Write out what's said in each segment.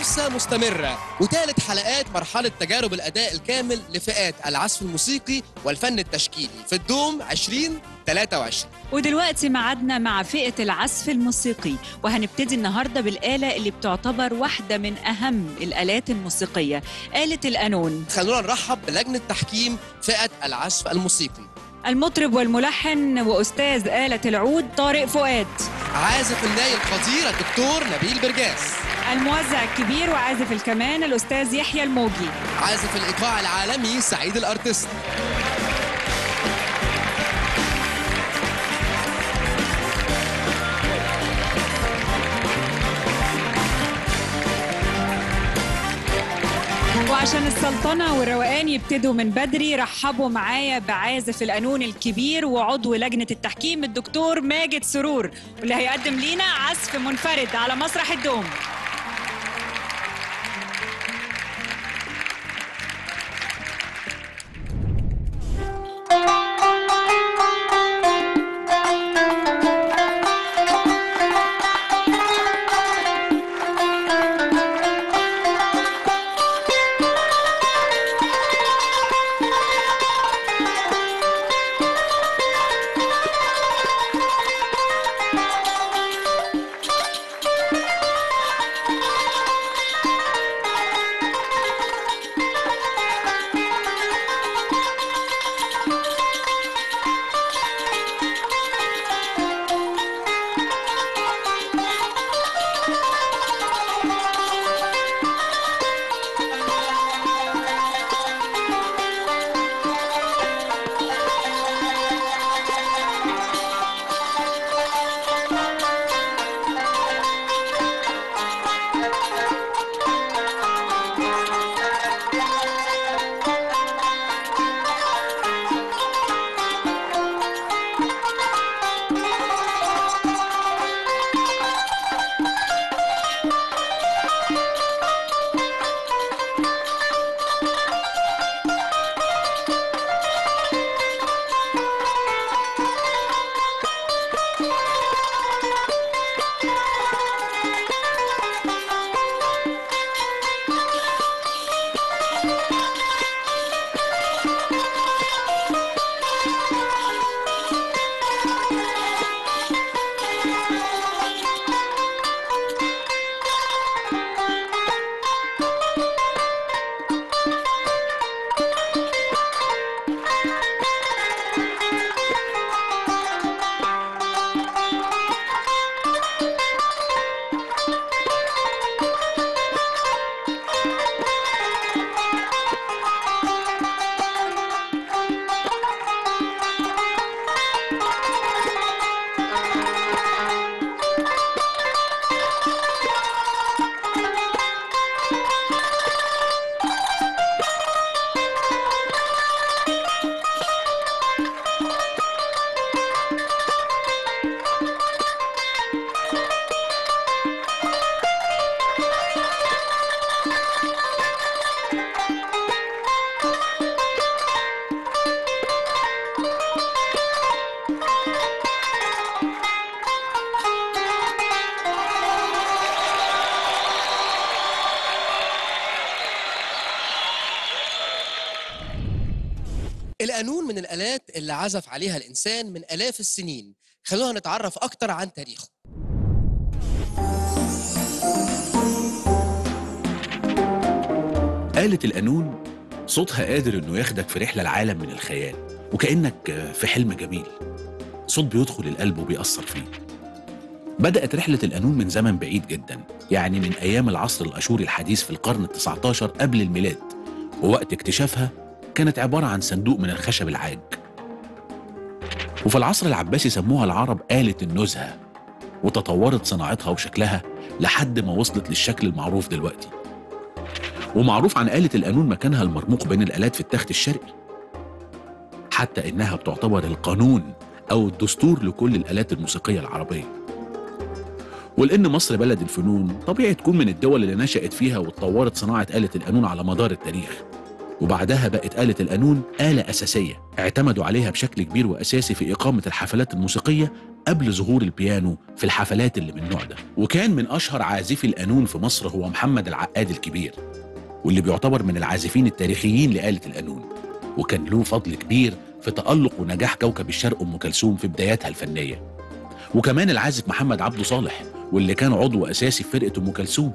المنافسة مستمرة وثالث حلقات مرحلة تجارب الأداء الكامل لفئات العزف الموسيقي والفن التشكيلي في الدوم 2023 ودلوقتي معادنا مع فئة العزف الموسيقي وهنبتدي النهاردة بالآلة اللي بتعتبر واحدة من أهم الآلات الموسيقية آلة القانون خلونا نرحب بلجنة تحكيم فئة العزف الموسيقي المطرب والملحن وأستاذ آلة العود طارق فؤاد عازف الناي القدير الدكتور نبيل برجاس الموزع الكبير وعازف الكمان الأستاذ يحيى الموجي عازف الإيقاع العالمي سعيد الأرتست وعشان السلطنة والروقان يبتدوا من بدري رحبوا معايا بعازف القانون الكبير وعضو لجنة التحكيم الدكتور ماجد سرور واللي هيقدم لينا عزف منفرد على مسرح الدوم القانون من الآلات اللي عزف عليها الإنسان من آلاف السنين خلونا نتعرف أكتر عن تاريخه آلة القانون صوتها قادر إنه ياخدك في رحلة العالم من الخيال وكأنك في حلم جميل صوت بيدخل القلب وبيأثر فيه بدأت رحلة القانون من زمن بعيد جدا يعني من أيام العصر الأشوري الحديث في القرن التسعة عشر قبل الميلاد ووقت اكتشافها كانت عبارة عن صندوق من الخشب العاج وفي العصر العباسي سموها العرب آلة النزهة وتطورت صناعتها وشكلها لحد ما وصلت للشكل المعروف دلوقتي ومعروف عن آلة القانون مكانها المرموق بين الآلات في التخت الشرقي حتى إنها بتعتبر القانون أو الدستور لكل الآلات الموسيقية العربية ولأن مصر بلد الفنون طبيعي تكون من الدول اللي نشأت فيها واتطورت صناعة آلة القانون على مدار التاريخ وبعدها بقت آلة القانون آلة أساسية اعتمدوا عليها بشكل كبير وأساسي في إقامة الحفلات الموسيقية قبل ظهور البيانو في الحفلات اللي من النوع ده وكان من أشهر عازفي القانون في مصر هو محمد العقاد الكبير واللي بيعتبر من العازفين التاريخيين لآلة القانون وكان له فضل كبير في تألق ونجاح كوكب الشرق أم كلثوم في بداياتها الفنية وكمان العازف محمد عبده صالح واللي كان عضو أساسي في فرقة أم كلثوم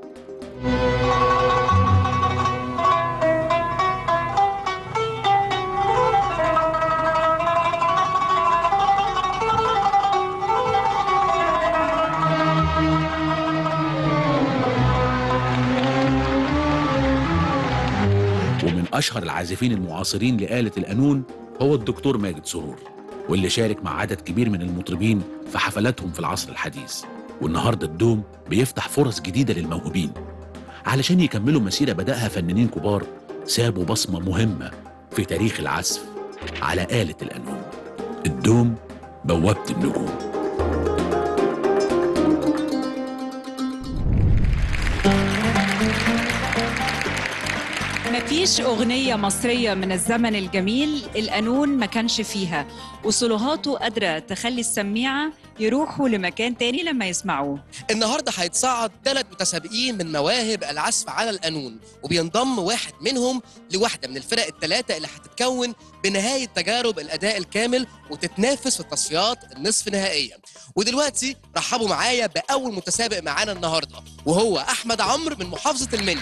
ومن أشهر العازفين المعاصرين لآلة القانون هو الدكتور ماجد سرور واللي شارك مع عدد كبير من المطربين في حفلاتهم في العصر الحديث والنهارده الدوم بيفتح فرص جديدة للموهوبين علشان يكملوا مسيرة بدأها فنانين كبار سابوا بصمة مهمة في تاريخ العزف على آلة القانون الدوم بوابة النجوم مفيش أغنية مصرية من الزمن الجميل القانون ما كانش فيها وصلوهاته قادرة تخلي السميعة يروحوا لمكان تاني لما يسمعوه النهارده هيتصعد ثلاث متسابقين من مواهب العزف على القانون وبينضم واحد منهم لواحده من الفرق الثلاثه اللي هتتكون بنهايه تجارب الاداء الكامل وتتنافس في التصفيات النصف نهائيه ودلوقتي رحبوا معايا باول متسابق معانا النهارده وهو احمد عمرو من محافظه المنيا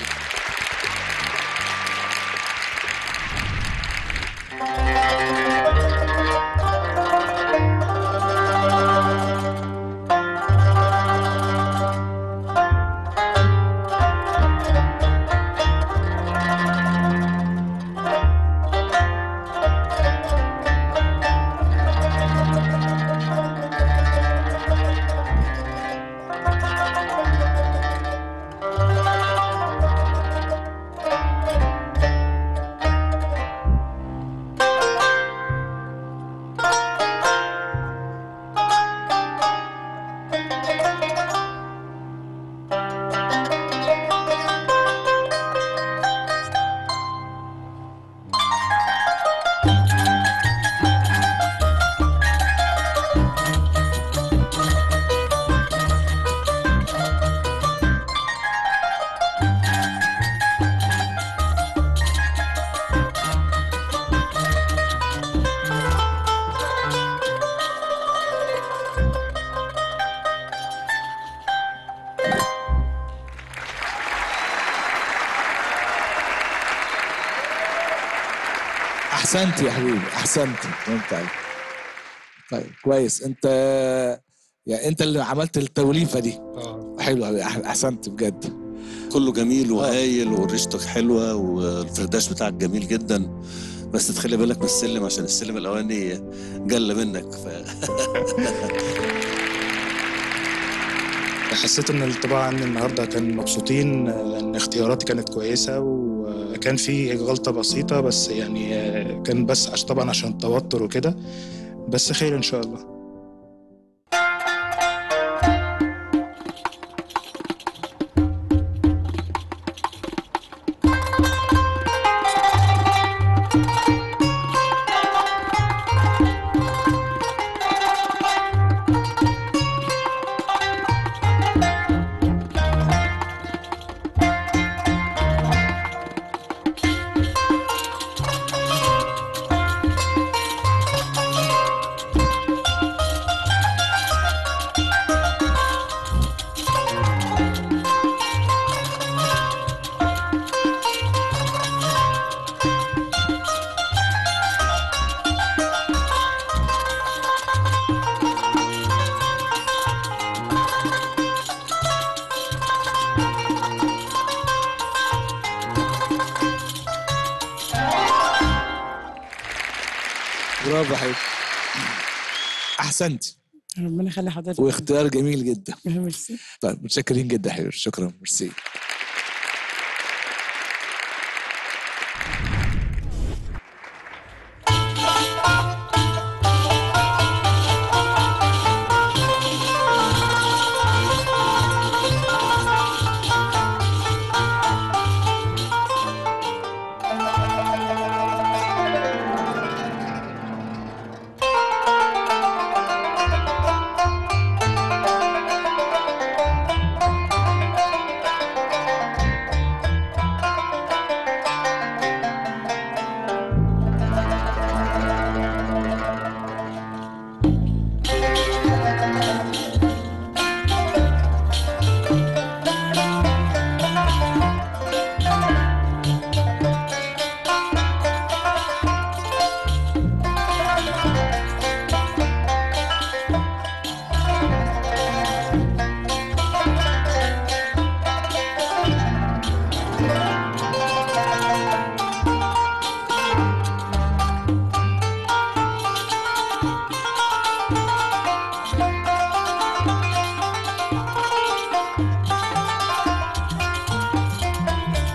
احسنت يا حبيبي احسنت انت طيب كويس انت يعني انت اللي عملت التوليفه دي حلو أوي، أح- احسنت بجد كله جميل وهايل وريشتك حلوه والفرداش بتاعك جميل جدا بس تخلي بالك من السلم عشان السلم الاولاني جل منك ف... حسيت ان الطباع عني النهارده كان مبسوطين لان اختياراتي كانت كويسه وكان في غلطه بسيطه بس يعني كان بس عشان طبعا عشان التوتر وكده بس خير ان شاء الله برافو يا حبيبي احسنت ربنا يخلي حضرتك واختيار جميل جدا ميرسي طيب متشكرين جدا يا حبيبي شكرا ميرسي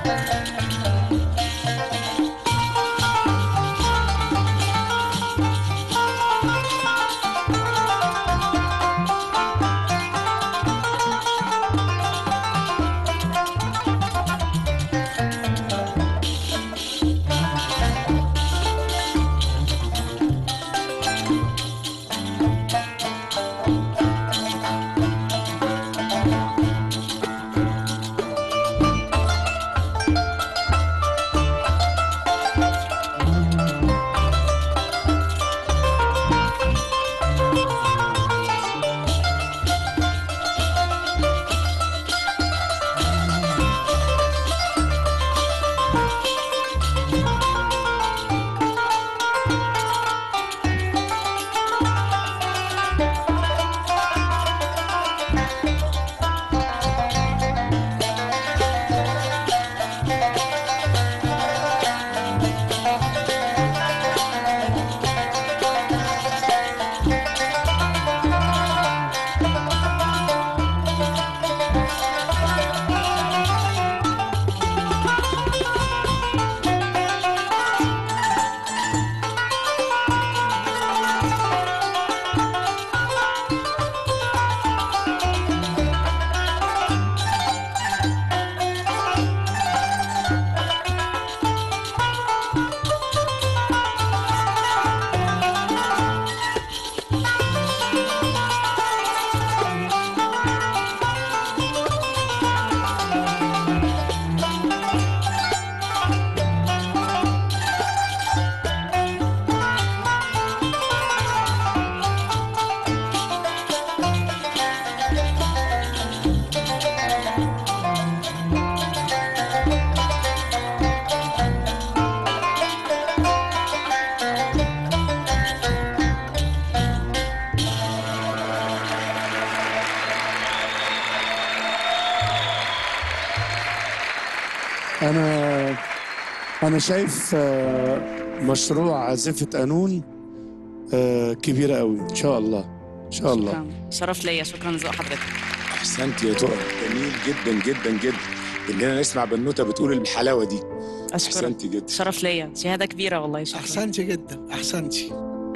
أنا أنا شايف آه، مشروع عازفة قانون آه، كبيرة قوي إن شاء الله إن شاء الله شكرا شرف ليا شكرا لذوق حضرتك احسنت يا تقى جميل جدا جدا جدا اننا نسمع بنوته بتقول بالحلاوه دي اشكرك احسنتي جدا شرف ليا شهاده كبيره والله شكرا احسنتي جدا احسنتي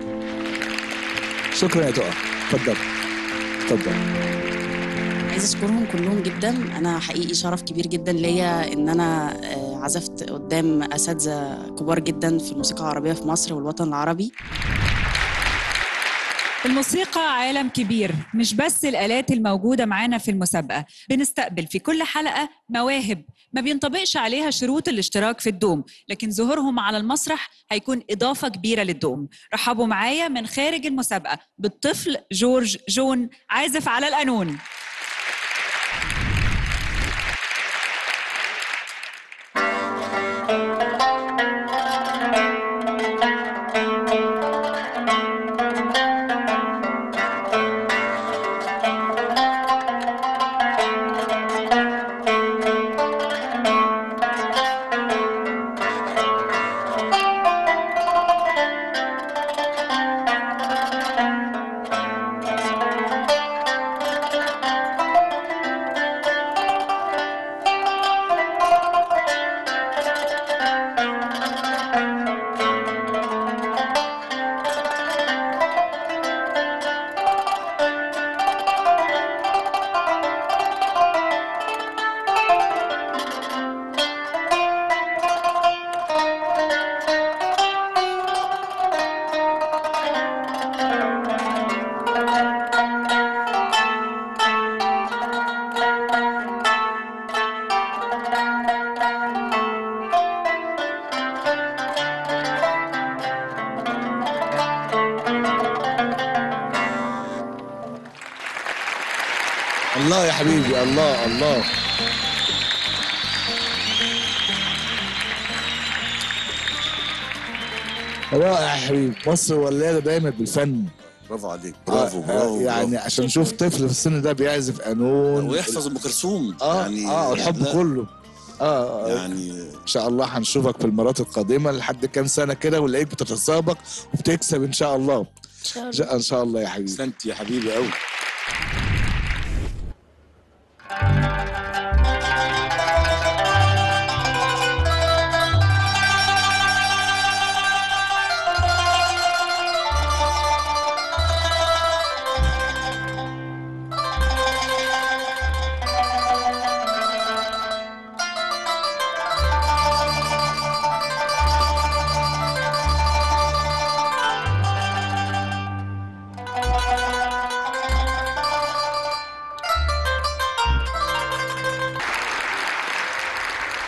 شكرا يا تقى اتفضل اتفضل عايزه اشكرهم كلهم جدا انا حقيقي شرف كبير جدا ليا ان انا آه، عزفت قدام اساتذه كبار جدا في الموسيقى العربيه في مصر والوطن العربي الموسيقى عالم كبير مش بس الآلات الموجودة معانا في المسابقة بنستقبل في كل حلقة مواهب ما بينطبقش عليها شروط الاشتراك في الدوم لكن ظهورهم على المسرح هيكون إضافة كبيرة للدوم رحبوا معايا من خارج المسابقة بالطفل جورج جون عازف على القانون الله يا حبيبي الله الله رائع يا حبيبي مصر ولاده دايما بالفن برافو عليك برافو آه، برافو يعني برافو. عشان نشوف طفل في السن ده بيعزف قانون ويحفظ ام كلثوم اه يعني اه الحب لا، كله اه آه، يعني ان شاء الله هنشوفك في المرات القادمه لحد كام سنه كده ونلاقيك بتتسابق وبتكسب ان شاء الله ان شاء الله ان شاء الله يا حبيبي احسنت يا حبيبي قوي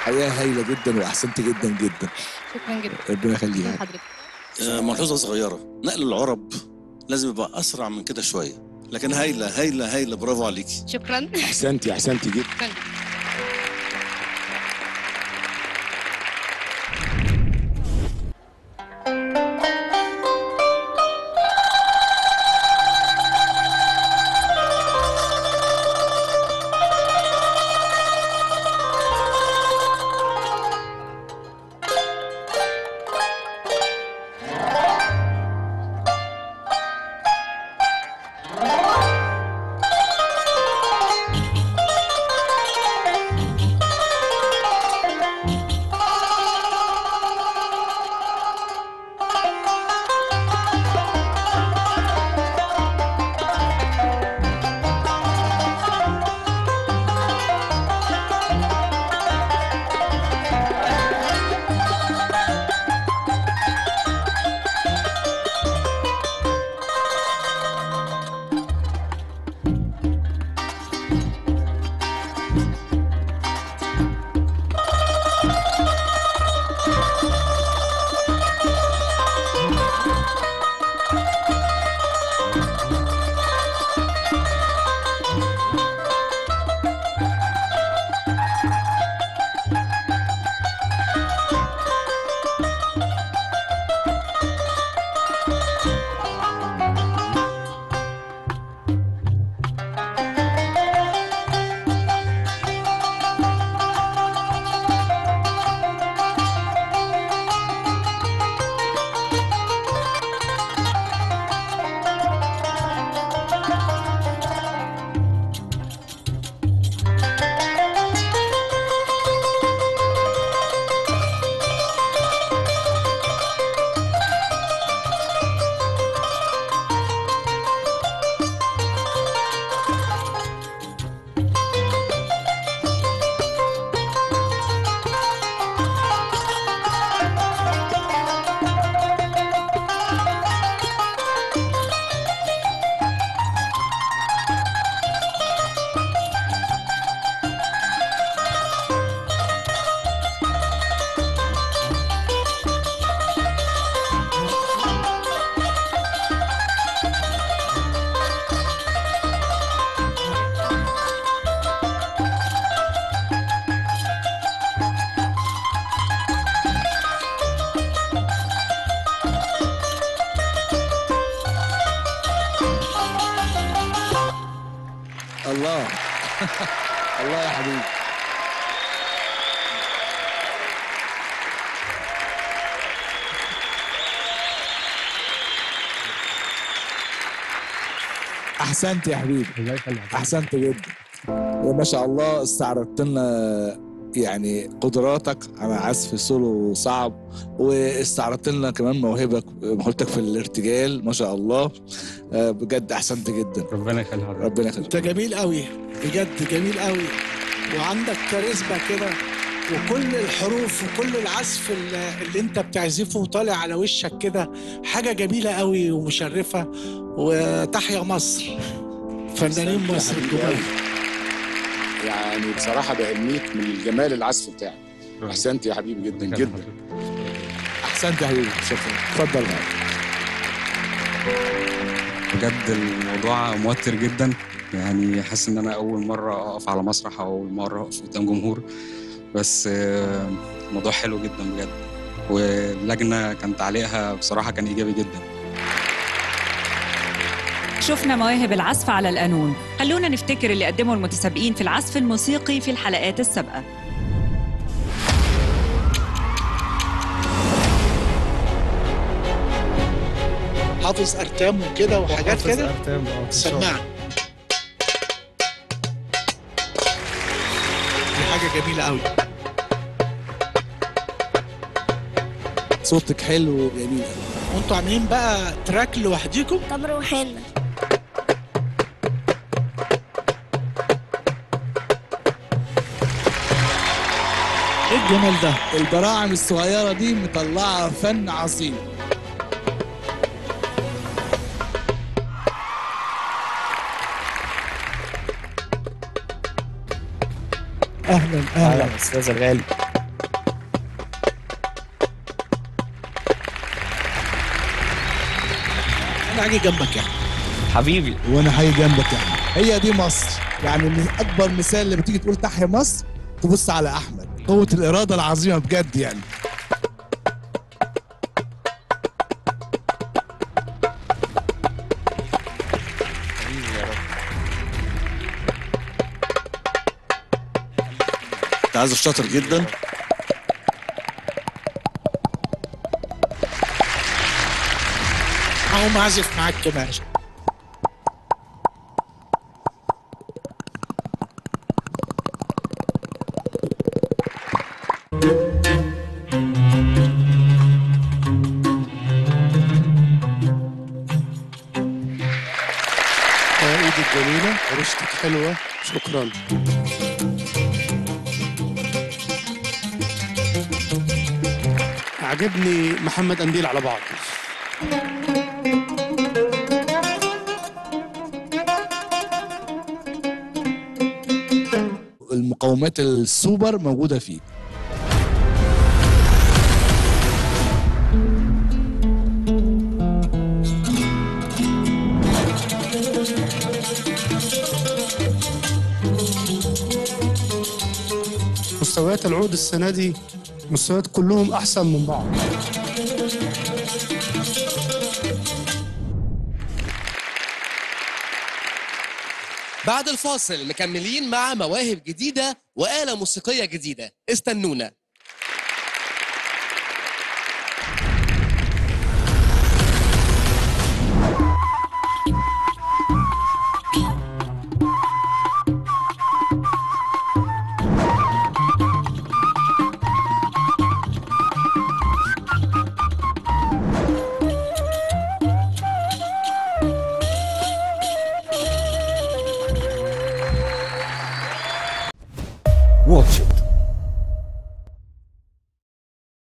الحقيقه هايله جدا واحسنت جدا جدا شكرا جدا ربنا يخليها حضرتك آه، ملحوظه صغيره نقل العرب لازم يبقى اسرع من كده شويه لكن هايله هايله هايله برافو عليكي شكرا احسنتي احسنتي جدا شكرا الله الله يا حبيبي احسنت يا حبيبي الله يخليك احسنت جدا وما شاء الله استعرضت لنا يعني قدراتك على عزف سولو صعب واستعرضت لنا كمان موهبك موهبتك في الارتجال ما شاء الله آه، بجد احسنت جدا ربنا يخلي حضرتك ربنا يخليك انت جميل قوي بجد جميل قوي وعندك كاريزما كده وكل الحروف وكل العزف اللي اللي انت بتعزفه طالع على وشك كده حاجه جميله قوي ومشرفه وتحيا مصر فنانين مصر الجمال يعني بصراحه بهنيك من جمال العزف بتاعك احسنت يا حبيبي جدا جدا احسنت يا حبيبي شكرا اتفضل بجد الموضوع موتر جدا يعني حاسس ان انا اول مره اقف على مسرح او اول مره اقف قدام جمهور بس آه، الموضوع حلو جدا بجد واللجنه كان تعليقها بصراحه كان ايجابي جدا شفنا مواهب العزف على القانون خلونا نفتكر اللي قدمه المتسابقين في العزف الموسيقي في الحلقات السابقة حافظ ارتام وكده وحاجات حافظ كده أرتام، آه، في الشغل. سمعنا دي حاجه جميله قوي صوتك حلو وجميل وانتوا عاملين بقى تراك لوحديكم تمر وحنة ايه الجمال ده البراعم الصغيره دي مطلعه فن عظيم اهلا اهلا استاذ الغالي انا هاجي جنبك يا احمد حبيبي وانا هاجي جنبك يا احمد هي دي مصر يعني من اكبر مثال لما تيجي تقول تحيا مصر تبص على احمد قوه الاراده العظيمه بجد يعني انت عازف شاطر جدا اهو معزف معاك كمان آه، ايدك جميله ريشتك حلوه شكرا عجبني محمد قنديل على بعض المقومات السوبر موجوده فيه مستويات العود السنه دي مستويات كلهم احسن من بعض بعد الفاصل مكملين مع مواهب جديدة وآلة موسيقية جديدة استنونا